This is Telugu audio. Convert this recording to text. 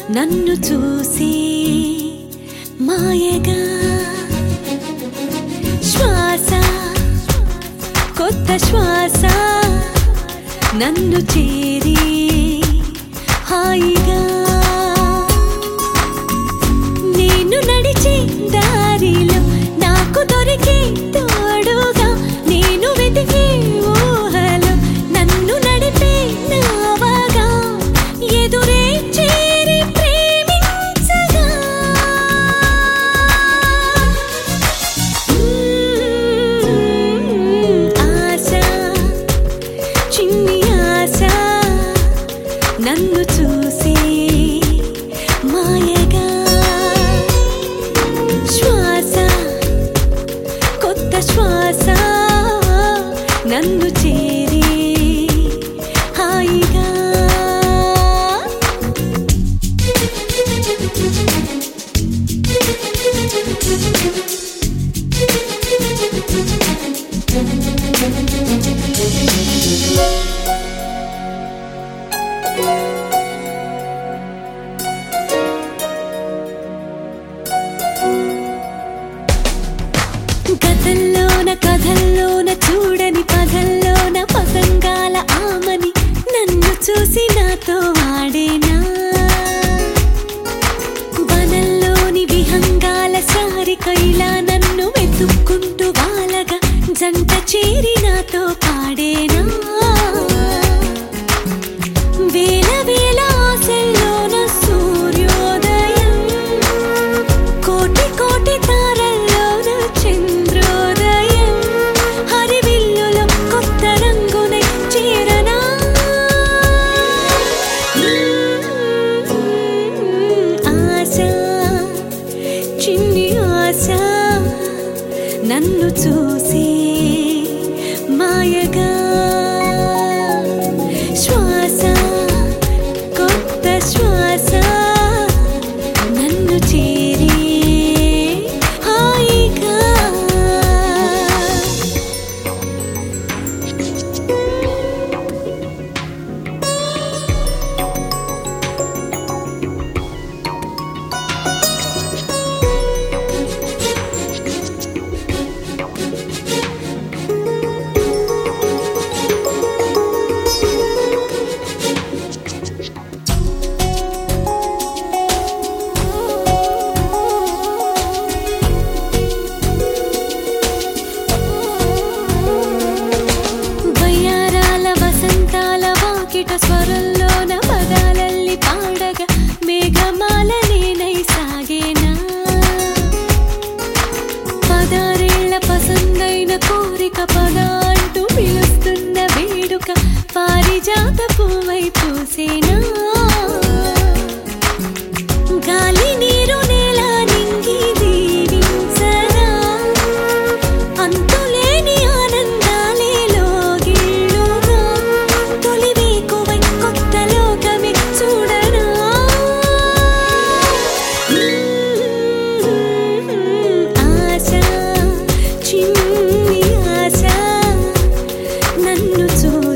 నన్ను చూసి మాయగా శ్వాస కొత్త శ్వాస నన్ను చేరి హాయిగా నేను నడిచే దారిలో నాకు దొరికే తోడుగా నేను వెతికే ఊహలో నన్ను నడిపే నావగా ఎదురే చేరి ప్రేమించగా ఆశ చిన్ని ఆశ నన్ను చూసి మాయగా శ్వాస కొత్త శ్వాస నన్ను చేరి హాయిగా గతంలోన కథల్లోన చూడని పదల్లోన పతంగాల ఆమని నన్ను చూసి నాతో ఆడేనా వనంలోని విహంగాల సారిక ఇలా నన్ను వెతుక్కుంటూ వాలగా జంట చేరి నాతో పాడేనా వేల వేల ఆశల్లోన సూర్యోదయం కోటి కోటి తారల్లోన చంద్రోదయం హరివిల్లులో కొత్త రంగునై చేరనా ఆశ చిన్ని ఆశ నన్ను చూసి మాయగా శ్వాస కొత్త శ్వాస నన్ను చేరి హాయిగా వయ్యారాల వసంతాల వాకిట స్వరంలోన పదాలల్లి పాడగా మేఘమాల నేనై సాగేనా పదారేళ్ల పసందైన కోరిక పద అంటూ పిలుస్తున్న వేడుక పారిజాత పువ్వై పూసేనా గాలి నీరు నేల నింగి దీవించరా అంతులేని ఆనందాలే లోగిళ్ళుగా తొలి వేకువై కొత్త లోకమే చూడరా ఆశ చిన్ని ఆశ నన్ను చూ